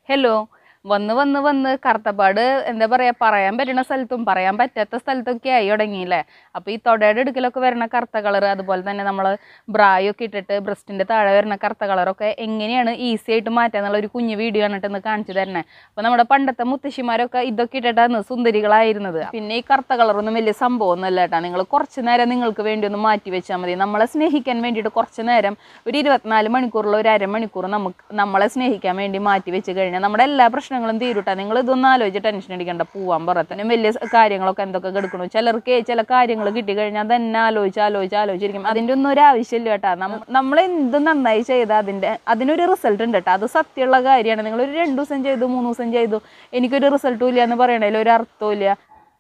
Hello വന്ന് വന്ന് വന്ന് കറുത്തപ്പാട് എന്താ പറയാ പറയാൻ പറ്റുന്ന സ്ഥലത്തും പറയാൻ പറ്റാത്ത സ്ഥലത്തൊക്കെ ആയി തുടങ്ങിയില്ലേ അപ്പോൾ ഈ തൊടയുടെ അടുക്കലൊക്കെ വരുന്ന കറുത്ത കളർ അതുപോലെ തന്നെ നമ്മൾ ബ്രായൊക്കെ ഇട്ടിട്ട് ബ്രസ്റ്റിൻ്റെ താഴെ വരുന്ന കറുത്ത കളറൊക്കെ എങ്ങനെയാണ് ഈസി ആയിട്ട് മാറ്റുക എന്നുള്ള ഒരു കുഞ്ഞു വീഡിയോ ആണ് ഇന്ന് കാണിച്ചു തരണേ അപ്പോൾ നമ്മുടെ പണ്ടത്തെ മുത്തശ്ശിമാരൊക്കെ ഇതൊക്കെ ഇട്ടിട്ടാണ് സുന്ദരികളായിരുന്നത് പിന്നെ ഈ കറുത്ത കളറൊന്നും വലിയ സംഭവമൊന്നും അല്ല കേട്ടോ നിങ്ങൾ കുറച്ച് നേരം നിങ്ങൾക്ക് വേണ്ടി ഒന്ന് മാറ്റി വെച്ചാൽ മതി നമ്മളെ സ്നേഹിക്കാൻ വേണ്ടിയിട്ട് കുറച്ച് നേരം ഒരു ഇരുപത്തിനാല് മണിക്കൂറിൽ ഒരു അരമണിക്കൂർ നമുക്ക് നമ്മളെ സ്നേഹിക്കാൻ വേണ്ടി മാറ്റി വെച്ച് കഴിഞ്ഞാൽ നമ്മുടെ എല്ലാ പ്രശ്നങ്ങളും തീരുട്ടാ നിങ്ങൾ ഇതൊന്നും ആലോചിച്ച് ടെൻഷൻ അടിക്കണ്ട പോവാൻ പറയത്തന്നെ വലിയ സ- കാര്യങ്ങളൊക്കെ എന്തൊക്കെ കിടക്കണു ചിലർക്ക് ചില കാര്യങ്ങൾ കിട്ടിക്കഴിഞ്ഞാൽ തന്നെ ആലോചിച്ച് ആലോചിച്ച് ആലോചിച്ചിരിക്കും അതിൻ്റെ ഒന്നും ഒരു ആവശ്യമില്ല കേട്ടാ നമ്മൾ എന്ത് നന്നായി ചെയ്താൽ അതിൻ്റെ അതിനൊരു റിസൾട്ട് ഉണ്ട് കേട്ടോ അത് സത്യമുള്ള കാര്യമാണ് നിങ്ങൾ ഒരു രണ്ട് ദിവസം ചെയ്തു മൂന്ന് ദിവസം ചെയ്തു എനിക്കൊരു റിസൾട്ടും ഇല്ല എന്ന് പറയണതിൽ ഒരു അർത്ഥവും ഇല്ല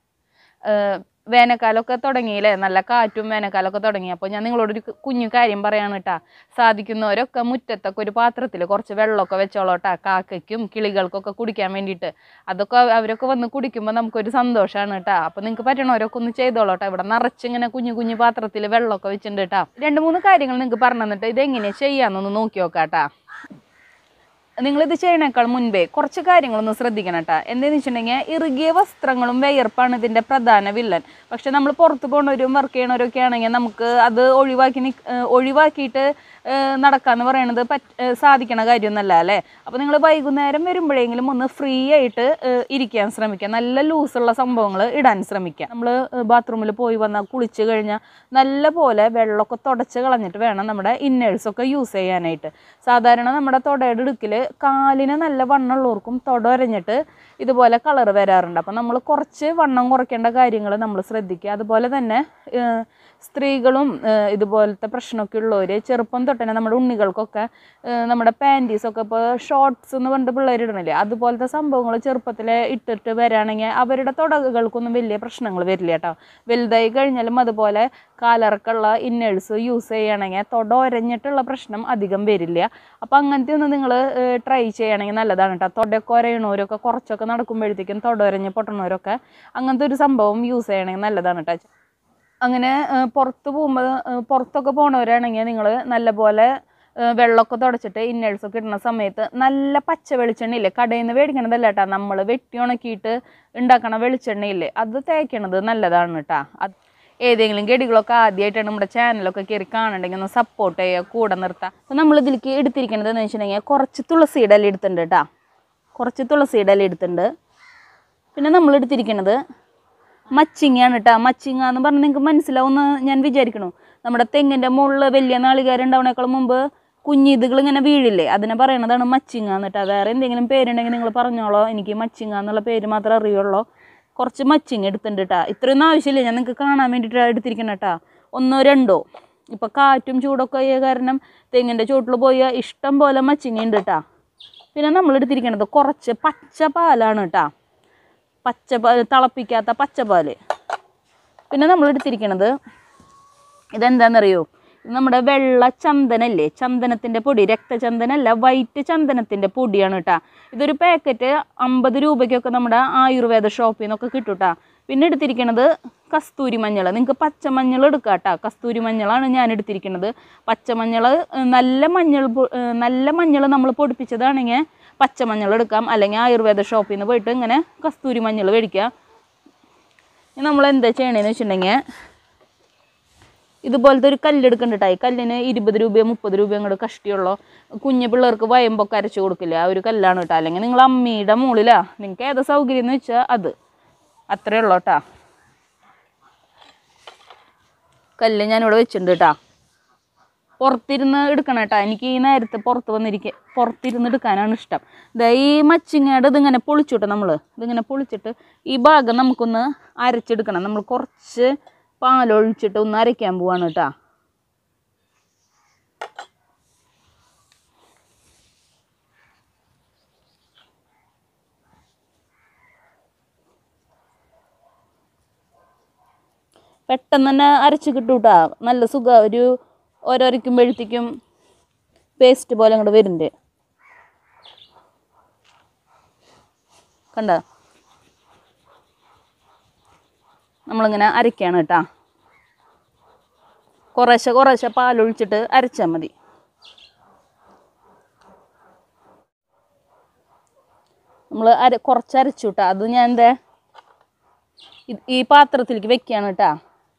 ഏഹ് വേനൽക്കാലമൊക്കെ തുടങ്ങിയില്ലേ നല്ല കാറ്റും വേനൽക്കാലമൊക്കെ തുടങ്ങി അപ്പോൾ ഞാൻ നിങ്ങളോടൊരു കു- കുഞ്ഞു കാര്യം പറയാണ് കേട്ടാ സാധിക്കുന്നവരൊക്കെ മുറ്റത്തൊക്കെ ഒരു പാത്രത്തിൽ കുറച്ച് വെള്ളമൊക്കെ വെച്ചോളോട്ടാ കാക്കയ്ക്കും കിളികൾക്കൊക്കെ കുടിക്കാൻ വേണ്ടിയിട്ട് അതൊക്കെ അവരൊക്കെ വന്ന് കുടിക്കുമ്പോൾ നമുക്കൊരു സന്തോഷമാണ് കേട്ടാ അപ്പോൾ നിങ്ങൾക്ക് പറ്റണവരൊക്കെ ഒന്ന് ചെയ്തോളോട്ടാ ഇവിടെ നിറച്ച് ഇങ്ങനെ കുഞ്ഞു കുഞ്ഞു പാത്രത്തിൽ വെള്ളമൊക്കെ വെച്ചിട്ടുണ്ട് കേട്ടാ രണ്ട് മൂന്ന് കാര്യങ്ങൾ നിങ്ങൾക്ക് പറഞ്ഞു തന്നിട്ട് ഇതെങ്ങനെയാണ് ചെയ്യാമെന്നൊന്ന് നോക്കി നോക്കാട്ടാ നിങ്ങളിത് ചെയ്യണേക്കാൾ മുൻപേ കുറച്ച് കാര്യങ്ങളൊന്ന് ശ്രദ്ധിക്കണം കേട്ടോ എന്താണെന്ന് വെച്ചിട്ടുണ്ടെങ്കിൽ ഇറുകിയ വസ്ത്രങ്ങളും വിയർപ്പാണ് ഇതിൻ്റെ പ്രധാന വില്ലൻ പക്ഷെ നമ്മൾ പുറത്ത് പോണവരും വർക്ക് ചെയ്യണവരൊക്കെ ആണെങ്കിൽ നമുക്ക് അത് ഒഴിവാക്കി നിക്ക്- ഏഹ് ഒഴിവാക്കിയിട്ട് ഏഹ് നടക്കാന്ന് പറയണത് പറ്റ ഏഹ് സാധിക്കണ കാര്യമൊന്നുമല്ല അല്ലേ അപ്പോൾ നിങ്ങൾ വൈകുന്നേരം വരുമ്പോഴെങ്കിലും ഒന്ന് ഫ്രീ ആയിട്ട് ഏഹ് ഇരിക്കാൻ ശ്രമിക്കുക നല്ല ലൂസുള്ള സംഭവങ്ങൾ ഇടാൻ ശ്രമിക്കുക നമ്മൾ ബാത്റൂമിൽ പോയി വന്നാൽ കുളിച്ച് കഴിഞ്ഞാൽ നല്ല പോലെ വെള്ളമൊക്കെ തുടച്ച് കളഞ്ഞിട്ട് വേണം നമ്മുടെ ഇന്നേഴ്സൊക്കെ യൂസ് ചെയ്യാനായിട്ട് സാധാരണ നമ്മുടെ തൊടയുടെ ഇടുക്കിൽ കാലിന് നല്ല വണ്ണമുള്ളവർക്കും തൊട ഒരഞ്ഞിട്ട് ഇതുപോലെ കളർ വരാറുണ്ട് അപ്പം നമ്മൾ കുറച്ച് വണ്ണം കുറയ്ക്കേണ്ട കാര്യങ്ങൾ നമ്മൾ ശ്രദ്ധിക്കുക അതുപോലെ തന്നെ ഏഹ്, സ്ത്രീകളും ഏഹ്, ഇതുപോലത്തെ പ്രശ്നമൊക്കെ ഉള്ളവർ ചെറുപ്പം തൊട്ട് തന്നെ നമ്മുടെ ഉണ്ണികൾക്കൊക്കെ ഏഹ്, നമ്മുടെ പാൻറ്റീസൊക്കെ ഇപ്പോൾ ഷോർട്സ് എന്ന് പറഞ്ഞിട്ട് പിള്ളേർ ഇടണില്ലേ അതുപോലത്തെ സംഭവങ്ങൾ ചെറുപ്പത്തിൽ ഇട്ടിട്ട് വരാണെങ്കിൽ അവരുടെ തുടകൾക്കൊന്നും വലിയ പ്രശ്നങ്ങൾ വരില്ല കേട്ടോ വലുതായി കഴിഞ്ഞാലും അതുപോലെ കാലിറക്കമുള്ള ഇന്നേഴ്സ് യൂസ് ചെയ്യുകയാണെങ്കിൽ തൊട ഒരഞ്ഞിട്ടുള്ള പ്രശ്നം അധികം വരില്ല അപ്പോൾ അങ്ങനത്തെ ഒന്ന് നിങ്ങൾ ട്രൈ ചെയ്യുകയാണെങ്കിൽ നല്ലതാണ് കേട്ടോ തൊടയൊക്കെ ഒരയണവരൊക്കെ കുറച്ചൊക്കെ നടക്കുമ്പോഴത്തേക്കും തൊട ഒരഞ്ഞ് പൊട്ടണവരൊക്കെ അങ്ങനത്തെ ഒരു സംഭവം യൂസ് ചെയ്യണമെങ്കിൽ നല്ലതാണ് കേട്ടോ അങ്ങനെ ഏഹ്, പുറത്ത് പോകുമ്പോൾ ഏഹ്, പുറത്തൊക്കെ പോണവരാണെങ്കിൽ നിങ്ങൾ നല്ലപോലെ ഏഹ്, വെള്ളമൊക്കെ തുടച്ചിട്ട് ഇന്നേഴ്സൊക്കെ ഇടുന്ന സമയത്ത് നല്ല പച്ച വെളിച്ചെണ്ണയില്ലേ കടയിൽ നിന്ന് മേടിക്കണതല്ല കേട്ടോ നമ്മൾ വെട്ടി ഉണക്കിയിട്ട് ഉണ്ടാക്കണ വെളിച്ചെണ്ണയില്ലേ അത് തേക്കണത് നല്ലതാണ് കേട്ടോ അത് ഏതെങ്കിലും ചെടികളൊക്കെ ആദ്യമായിട്ടാണ് നമ്മുടെ ചാനലൊക്കെ കയറി കാണുന്നുണ്ടെങ്കിൽ ഒന്ന് സപ്പോർട്ട് ചെയ്യുക കൂടെ നിർത്താം അപ്പോൾ നമ്മൾ ഇതിലേക്ക് എടുത്തിരിക്കുന്നത് എന്ന് വെച്ചിട്ടുണ്ടെങ്കിൽ കുറച്ച് തുളസിയുടെ ഇല എടുത്തിട്ടുണ്ട് കേട്ടോ കുറച്ച് തുളസിയുടെ ഇല എടുത്തിട്ടുണ്ട് പിന്നെ നമ്മൾ എടുത്തിരിക്കുന്നത് മച്ചിങ്ങയാണ് കേട്ടോ മച്ചിങ്ങ എന്ന് പറഞ്ഞാൽ നിങ്ങൾക്ക് മനസ്സിലാവുമെന്ന് ഞാൻ വിചാരിക്കണു നമ്മുടെ തെങ്ങിൻ്റെ മുകളിൽ വലിയ നാളികേരം ഉണ്ടാവണേക്കാൾ മുമ്പ് കുഞ്ഞിതുകൾ ഇങ്ങനെ വീഴില്ലേ അതിനെ പറയണതാണ് മച്ചിങ്ങ എന്നിട്ട് വേറെ എന്തെങ്കിലും പേരുണ്ടെങ്കിൽ നിങ്ങൾ പറഞ്ഞോളോ എനിക്ക് മച്ചിങ്ങ എന്നുള്ള പേര് മാത്രമേ അറിയുള്ളൂ കുറച്ച് മച്ചിങ്ങ എടുത്തിട്ടുണ്ട് കേട്ടോ ഇത്രയൊന്നും ആവശ്യമില്ല ഞാൻ നിങ്ങൾക്ക് കാണാൻ വേണ്ടിയിട്ട് എടുത്തിരിക്കണം കേട്ടോ ഒന്നോ രണ്ടോ ഇപ്പോൾ കാറ്റും ചൂടൊക്കെ ആയ കാരണം തെങ്ങിൻ്റെ ചുവട്ടിൽ പോയ ഇഷ്ടം പോലെ മച്ചിങ്ങ ഉണ്ട് കേട്ടോ പിന്നെ നമ്മൾ എടുത്തിരിക്കുന്നത് കുറച്ച് പച്ച പാലാണ് കേട്ടോ പച്ച പാൽ തിളപ്പിക്കാത്ത പച്ചപ്പാൽ പിന്നെ നമ്മൾ എടുത്തിരിക്കണത് ഇതെന്താണെന്നറിയോ ഇത് നമ്മുടെ വെള്ള ചന്ദനല്ലേ ചന്ദനത്തിൻ്റെ പൊടി രക്തചന്ദനല്ല വൈറ്റ് ചന്ദനത്തിൻ്റെ പൊടിയാണ് കേട്ടോ ഇതൊരു പാക്കറ്റ് അമ്പത് രൂപയ്ക്കൊക്കെ നമ്മുടെ ആയുർവേദ ഷോപ്പിൽ നിന്നൊക്കെ കിട്ടും കേട്ടോ പിന്നെ എടുത്തിരിക്കണത് കസ്തൂരി മഞ്ഞൾ നിങ്ങൾക്ക് പച്ചമഞ്ഞൾ എടുക്കാം കേട്ടോ കസ്തൂരി മഞ്ഞളാണ് ഞാൻ എടുത്തിരിക്കുന്നത് പച്ചമഞ്ഞൾ ഏഹ്, നല്ല മഞ്ഞൾ പൊ- ഏഹ്, നല്ല മഞ്ഞൾ നമ്മൾ പൊടിപ്പിച്ചതാണെങ്കിൽ പച്ചമഞ്ഞൾ എടുക്കാം അല്ലെങ്കിൽ ആയുർവേദ ഷോപ്പിൽ നിന്ന് പോയിട്ട് ഇങ്ങനെ കസ്തൂരി മഞ്ഞൾ മേടിക്കുക ഇനി നമ്മൾ എന്താ ചെയ്യണേന്ന് വെച്ചിട്ടുണ്ടെങ്കിൽ ഇതുപോലത്തെ ഒരു കല്ലെടുക്കണ്ടിട്ടായി കല്ലിന് ഇരുപത് രൂപയോ മുപ്പത് രൂപയോ അങ്ങോട്ട് കഷ്ടിയുള്ളൂ കുഞ്ഞു പിള്ളേർക്ക് വയമ്പൊക്കെ അരച്ച് കൊടുക്കില്ല ആ ഒരു കല്ലാണ് കേട്ടോ അല്ലെങ്കിൽ നിങ്ങൾ അമ്മിയുടെ മുകളിലാ നിങ്ങൾക്ക് ഏതാ സൗകര്യം എന്ന് വെച്ചാൽ അത് അത്രേ ഉള്ളൂ കേട്ടാ കല്ല് ഞാനിവിടെ വെച്ചിട്ടുണ്ട് കേട്ടാ പുറത്തിരുന്ന് എടുക്കണം കേട്ടോ എനിക്ക് ഈ നേരത്ത് പുറത്ത് വന്നിരിക്കുക പുറത്തിരുന്ന് എടുക്കാനാണ് ഇഷ്ടം ദാ ഈ മച്ചിങ്ങയുടെ ഇതിങ്ങനെ പൊളിച്ചുട്ടോ നമ്മൾ ഇതിങ്ങനെ പൊളിച്ചിട്ട് ഈ ഭാഗം നമുക്കൊന്ന് അരച്ചെടുക്കണം നമ്മൾ കുറച്ച് പാലൊഴിച്ചിട്ട് ഒന്ന് അരയ്ക്കാൻ പോവാണ് കേട്ടോ പെട്ടെന്ന് തന്നെ അരച്ച് കിട്ടും കേട്ടോ നല്ല സുഖം ഒരു ഓരോരിക്കുമ്പോഴത്തേക്കും പേസ്റ്റ് പോലെ അങ്ങോട്ട് വരുന്നുണ്ട് കണ്ട നമ്മളിങ്ങനെ അരയ്ക്കാണ് കേട്ടോ കുറേശ്ശെ കുറേശ്ശെ പാലൊഴിച്ചിട്ട് അരച്ചാൽ മതി നമ്മൾ അര കുറച്ച് അരച്ചു കേട്ടോ അത് ഞാൻ എന്താ ഇത് ഈ പാത്രത്തിലേക്ക് വെക്കുകയാണ് കേട്ടോ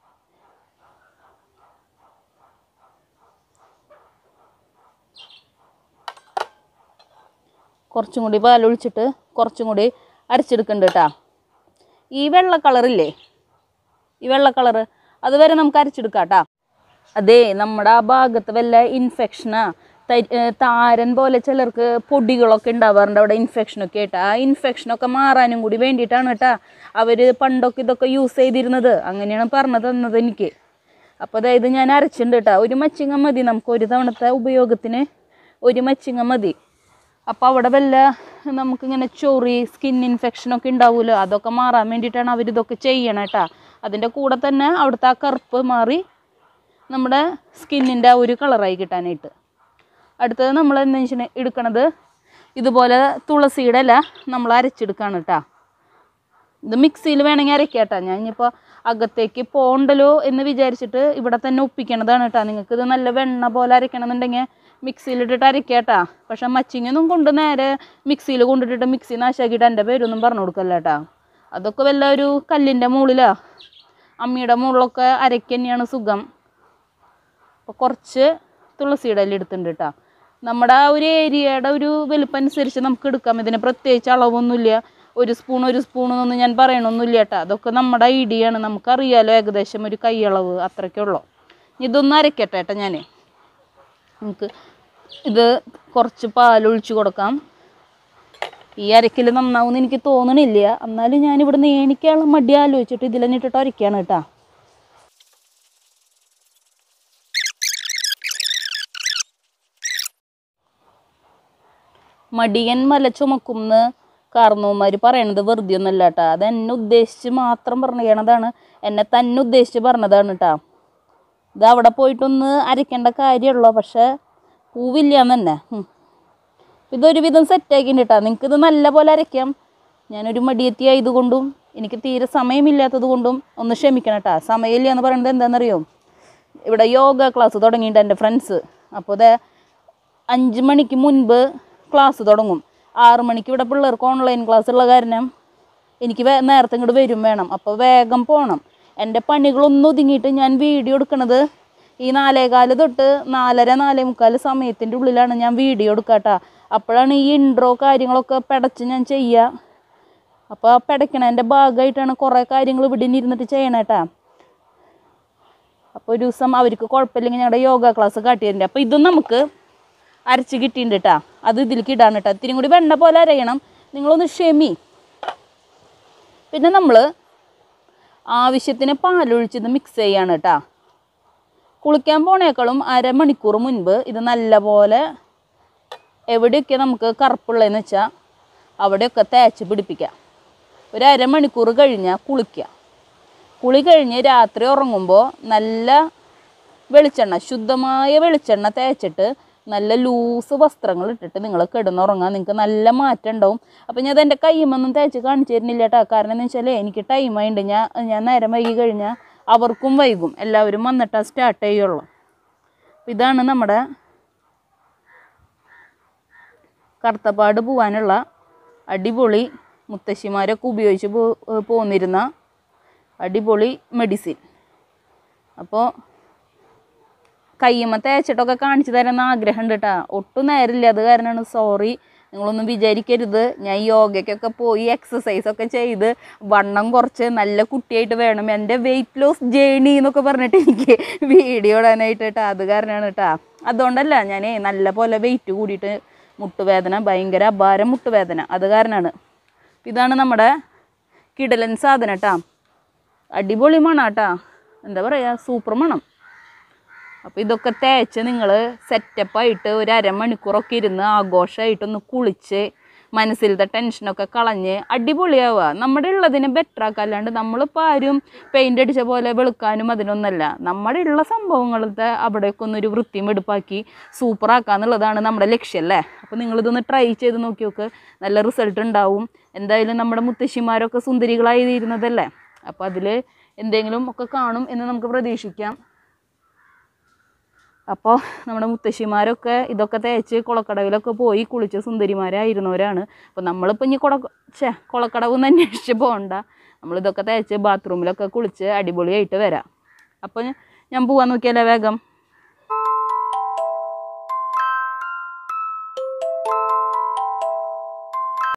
കുറച്ചും കൂടി പാലൊഴിച്ചിട്ട് കുറച്ചും കൂടി അരച്ചെടുക്കുന്നുണ്ട് കേട്ടോ ഈ വെള്ള കളറില്ലേ ഈ വെള്ള കളറ് അതുവരെ നമുക്ക് അരച്ചെടുക്കാം കേട്ടോ അതെ നമ്മുടെ ആ ഭാഗത്ത് വല്ല ഇൻഫെക്ഷനാ താരൻ പോലെ ചിലർക്ക് പൊടികളൊക്കെ ഉണ്ടാവാറുണ്ട് അവിടെ ഇൻഫെക്ഷനൊക്കെ ആയിട്ട് ആ ഇൻഫെക്ഷനൊക്കെ മാറാനും കൂടി വേണ്ടിയിട്ടാണ് കേട്ടോ അവർ പണ്ടൊക്കെ ഇതൊക്കെ യൂസ് ചെയ്തിരുന്നത് അങ്ങനെയാണ് പറഞ്ഞു തന്നത് എനിക്ക് അപ്പോൾ അതായത് ഞാൻ അരച്ചിട്ടുണ്ട് കേട്ടോ ഒരു മച്ചിങ്ങ മതി നമുക്ക് ഒരു തവണത്തെ ഉപയോഗത്തിന് ഒരു മച്ചിങ്ങ മതി അപ്പോൾ അവിടെ വല്ല നമുക്കിങ്ങനെ ചൊറി സ്കിൻ ഇൻഫെക്ഷനൊക്കെ ഉണ്ടാവുമല്ലോ അതൊക്കെ മാറാൻ വേണ്ടിയിട്ടാണ് അവരിതൊക്കെ ചെയ്യണം കേട്ടോ അതിൻ്റെ കൂടെ തന്നെ അവിടുത്തെ ആ കറുപ്പ് മാറി നമ്മുടെ സ്കിന്നിൻ്റെ ആ ഒരു കളറായി കിട്ടാനായിട്ട് അടുത്തത് നമ്മൾ എന്താ വെച്ചാൽ എടുക്കണത് ഇതുപോലെ തുളസിയുടെ ഇല നമ്മൾ അരച്ചെടുക്കുകയാണ് കേട്ടോ ഇത് മിക്സിയിൽ വേണമെങ്കിൽ അരയ്ക്കാം കേട്ടോ ഞാൻ ഇനിയിപ്പോൾ അകത്തേക്ക് പോണ്ടല്ലോ എന്ന് വിചാരിച്ചിട്ട് ഇവിടെ തന്നെ ഒപ്പിക്കണതാണ് കേട്ടോ നിങ്ങൾക്ക് ഇത് നല്ല വെണ്ണ പോലെ അരയ്ക്കണമെന്നുണ്ടെങ്കിൽ മിക്സിയിലിട്ടിട്ട് അരയ്ക്കാം കേട്ടോ പക്ഷെ മച്ചിങ്ങൊന്നും കൊണ്ട് നേരെ മിക്സിയിൽ കൊണ്ടിട്ടിട്ട് മിക്സി നാശാക്കിയിട്ട് എൻ്റെ പേരൊന്നും പറഞ്ഞു കൊടുക്കല്ല കേട്ടോ അതൊക്കെ വല്ല ഒരു കല്ലിൻ്റെ മുകളിലോ അമ്മിയുടെ മുകളിലൊക്കെ അരയ്ക്ക് തന്നെയാണ് സുഖം അപ്പോൾ കുറച്ച് തുളസിയുടെ ഇല എടുത്തിട്ടുണ്ട് കേട്ടോ നമ്മുടെ ആ ഒരു ഏരിയയുടെ ഒരു വലിപ്പം അനുസരിച്ച് നമുക്ക് എടുക്കാം ഇതിന് പ്രത്യേകിച്ച് അളവൊന്നുമില്ല ഒരു സ്പൂൺ ഒരു സ്പൂൺ എന്നൊന്നും ഞാൻ പറയണമൊന്നുമില്ല കേട്ടോ അതൊക്കെ നമ്മുടെ ഐഡിയ ആണ് നമുക്കറിയാലോ ഏകദേശം ഒരു കൈയളവ് അത്രയ്ക്കേ ഉള്ളൂ ഇതൊന്നും അരക്കട്ടെ കേട്ടോ ഞാൻ നമുക്ക് ഇത് കുറച്ച് പാലൊഴിച്ച് കൊടുക്കാം ഈ അരക്കിൽ നന്നാവുമെന്ന് എനിക്ക് തോന്നണില്ല എന്നാലും ഞാനിവിടെ നിന്ന് ഏണിക്കാനുള്ള മടി ആലോചിച്ചിട്ട് ഇതിൽ തന്നെ ഇട്ടിട്ട് അരയ്ക്കാണ് കേട്ടോ മടിയൻ മല ചുമക്കുമെന്ന് കാർന്നവന്മാർ പറയണത് വെറുതെ ഒന്നല്ല കേട്ടോ അത് എന്നെ ഉദ്ദേശിച്ച് മാത്രം പറയണതാണ് എന്നെ തന്നെ ഉദ്ദേശിച്ച് പറഞ്ഞതാണ് കേട്ടോ ഇത് അവിടെ പോയിട്ടൊന്ന് അരയ്ക്കേണ്ട കാര്യമുള്ളൂ പക്ഷേ പൂവില്ല എന്ന് തന്നെ ഉം. ഇതൊരുവിധം സെറ്റാക്കിയിട്ടുണ്ട് കേട്ടോ നിങ്ങൾക്ക് ഇത് നല്ല പോലെ അരയ്ക്കാം ഞാനൊരു മടിയെത്തി ആയതുകൊണ്ടും എനിക്ക് തീരെ സമയമില്ലാത്തത് കൊണ്ടും ഒന്ന് ക്ഷമിക്കണം കേട്ടോ സമയമില്ല എന്ന് പറയുന്നത് എന്താണെന്നറിയോ ഇവിടെ യോഗ ക്ലാസ് തുടങ്ങിയിട്ടുണ്ട് എൻ്റെ ഫ്രണ്ട്സ് അപ്പോൾ ഇത് അഞ്ച് മണിക്ക് മുൻപ് ക്ലാസ് തുടങ്ങും ആറ് മണിക്ക് ഇവിടെ പിള്ളേർക്ക് ഓൺലൈൻ ക്ലാസ് ഉള്ള കാരണം എനിക്ക് വേ നേരത്തെ ഇങ്ങോട്ട് വരും വേണം അപ്പോൾ വേഗം പോകണം എൻ്റെ പണികളൊന്നും ഒതുങ്ങിയിട്ട് ഞാൻ വീഡിയോ എടുക്കണത് ഈ നാലേകാല് തൊട്ട് നാലര നാലേ മുക്കാൽ സമയത്തിൻ്റെ ഉള്ളിലാണ് ഞാൻ വീഡിയോ എടുക്കാട്ടാ അപ്പോഴാണ് ഈ ഇൻട്രോ കാര്യങ്ങളൊക്കെ പെടച്ച് ഞാൻ ചെയ്യുക അപ്പോൾ ആ പെടയ്ക്കണതിൻ്റെ ഭാഗമായിട്ടാണ് കുറേ കാര്യങ്ങൾ ഇവിടെ നിന്ന് ഇരുന്നിട്ട് ചെയ്യണേട്ടാ അപ്പോൾ ഒരു ദിവസം അവർക്ക് കുഴപ്പമില്ലെങ്കിൽ ഞങ്ങളുടെ യോഗ ക്ലാസ് കാട്ടിയിട്ടുണ്ട് അപ്പോൾ ഇതും നമുക്ക് അരച്ച് കിട്ടിയിട്ടുണ്ട് കേട്ടോ അത് ഇതിലേക്ക് ഇടാണ് കേട്ടോ ഇത്തിരി കൂടി വെണ്ണ പോലെ അരയണം നിങ്ങളൊന്ന് ക്ഷമി പിന്നെ നമ്മൾ ആവശ്യത്തിന് പാലൊഴിച്ച് ഇത് മിക്സ് ചെയ്യാണ് കേട്ടോ കുളിക്കാൻ പോണേക്കാളും അരമണിക്കൂർ മുൻപ് ഇത് നല്ലപോലെ എവിടെയൊക്കെ നമുക്ക് കറുപ്പുള്ളതെന്ന് വെച്ചാൽ അവിടെയൊക്കെ തേച്ച് പിടിപ്പിക്കാം ഒരു അരമണിക്കൂർ കഴിഞ്ഞാൽ കുളിക്കുക കുളി കഴിഞ്ഞ് രാത്രി ഉറങ്ങുമ്പോൾ നല്ല വെളിച്ചെണ്ണ ശുദ്ധമായ വെളിച്ചെണ്ണ തേച്ചിട്ട് നല്ല ലൂസ് വസ്ത്രങ്ങൾ ഇട്ടിട്ട് നിങ്ങൾ കിടന്നുറങ്ങാൻ നിങ്ങൾക്ക് നല്ല മാറ്റം ഉണ്ടാവും അപ്പോൾ ഞാൻ അതെൻ്റെ കൈമൊന്നും തേച്ച് കാണിച്ചു തരുന്നില്ല കേട്ടോ കാരണം എന്ന് വെച്ചാൽ എനിക്ക് ടൈം ആയിട്ടുണ്ട് ഞാൻ ഞാൻ നേരം വൈകി കഴിഞ്ഞാൽ അവർക്കും വൈകും എല്ലാവരും വന്നിട്ടാ സ്റ്റാർട്ട് ചെയ്യുള്ളൂ അപ്പോൾ ഇതാണ് നമ്മുടെ കറുത്തപ്പാട് പോവാനുള്ള അടിപൊളി മുത്തശ്ശിമാരൊക്കെ ഉപയോഗിച്ച് പോ പോന്നിരുന്ന അടിപൊളി മെഡിസിൻ അപ്പോൾ കയ്യമ്മ തേച്ചിട്ടൊക്കെ കാണിച്ചു തരാമെന്ന് ആഗ്രഹമുണ്ട് കേട്ടോ ഒട്ടും നേരമില്ല അത് കാരണമാണ് സോറി നിങ്ങളൊന്നും വിചാരിക്കരുത് ഞാൻ യോഗയ്ക്കൊക്കെ പോയി എക്സസൈസ് ഒക്കെ ചെയ്ത് വണ്ണം കുറച്ച് നല്ല കുട്ടിയായിട്ട് വേണം എൻ്റെ വെയിറ്റ് ലോസ് ജേണി എന്നൊക്കെ പറഞ്ഞിട്ട് എനിക്ക് വീഡിയോ ഇടാനായിട്ട് കേട്ടോ അത് കാരണമാണ് കേട്ടോ അതുകൊണ്ടല്ല ഞാൻ നല്ല പോലെ വെയിറ്റ് കൂടിയിട്ട് മുട്ടുവേദന ഭയങ്കര അപാരം മുട്ടുവേദന അത് കാരണമാണ് ഇതാണ് നമ്മുടെ കിടലൻ സാധനം കേട്ടോ അടിപൊളി മണം കേട്ടോ എന്താ പറയുക സൂപ്പർ മണം അപ്പോൾ ഇതൊക്കെ തേച്ച് നിങ്ങൾ സെറ്റപ്പായിട്ട് ഒരു അരമണിക്കൂറൊക്കെ ഇരുന്ന് ആഘോഷമായിട്ടൊന്ന് കുളിച്ച് മനസ്സിലത്തെ ടെൻഷനൊക്കെ കളഞ്ഞ് അടിപൊളിയാവുക നമ്മുടെ ഉള്ളതിനെ ബെറ്റർ ആക്കുക അല്ലാണ്ട് നമ്മളിപ്പോൾ ആരും പെയിൻ്റ് അടിച്ച പോലെ വെളുക്കാനും അതിനൊന്നല്ല നമ്മുടെ ഉള്ള സംഭവങ്ങളത്തെ അവിടെയൊക്കെ ഒന്നൊരു വൃത്തിയും വെടുപ്പാക്കി സൂപ്പറാക്കുക എന്നുള്ളതാണ് നമ്മുടെ ലക്ഷ്യം അല്ലേ അപ്പോൾ നിങ്ങളിതൊന്ന് ട്രൈ ചെയ്ത് നോക്കി നോക്ക് നല്ല റിസൾട്ട് ഉണ്ടാവും എന്തായാലും നമ്മുടെ മുത്തശ്ശിമാരൊക്കെ സുന്ദരികളായി തീരുന്നതല്ലേ അപ്പോൾ അതിൽ എന്തെങ്കിലും ഒക്കെ കാണും എന്ന് നമുക്ക് പ്രതീക്ഷിക്കാം അപ്പോൾ നമ്മുടെ മുത്തശ്ശിമാരൊക്കെ ഇതൊക്കെ തേച്ച് കുളക്കടവിലൊക്കെ പോയി കുളിച്ച് സുന്ദരിമാരായിരുന്നവരാണ് അപ്പോൾ നമ്മളിപ്പോൾ ഇനി കുള ഛേ കുളക്കടവ് എന്ന് അന്വേഷിച്ച് പോകണ്ട നമ്മളിതൊക്കെ തേച്ച് ബാത്റൂമിലൊക്കെ കുളിച്ച് അടിപൊളിയായിട്ട് വരാം അപ്പോൾ ഞാൻ പോവാൻ നോക്കിയാലേ വേഗം